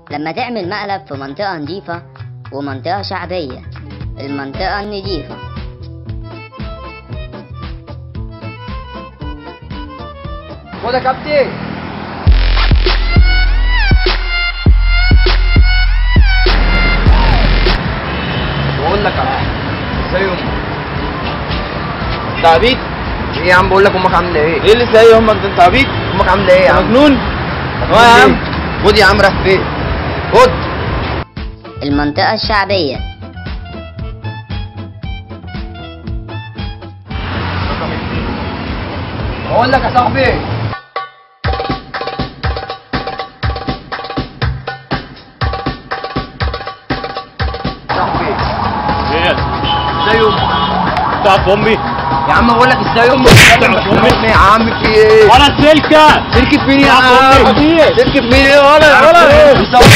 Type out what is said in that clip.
لما تعمل مقلب في منطقة نظيفة ومنطقة شعبية المنطقة النظيفة خد يا كابتن بقول لك انا ازاي امك انت عبيط ايه يا عم بقول لك امك عامله ايه ايه اللي زي امك ده انت عبيط امك عامله ايه يا انت عم مجنون اه يا عم خد يا عم راح فين خد المنطقة الشعبية بقول لك يا صاحبي صاحبي ايه ازاي امك تعرف امي يا عم بقول لك ازاي امك تعرف أمي؟ يا عم في ايه ولا سلكه تركب مين يا تعرف عم أمي؟ تركب مين ايه ولا تعرف ولا إيه؟ بيصور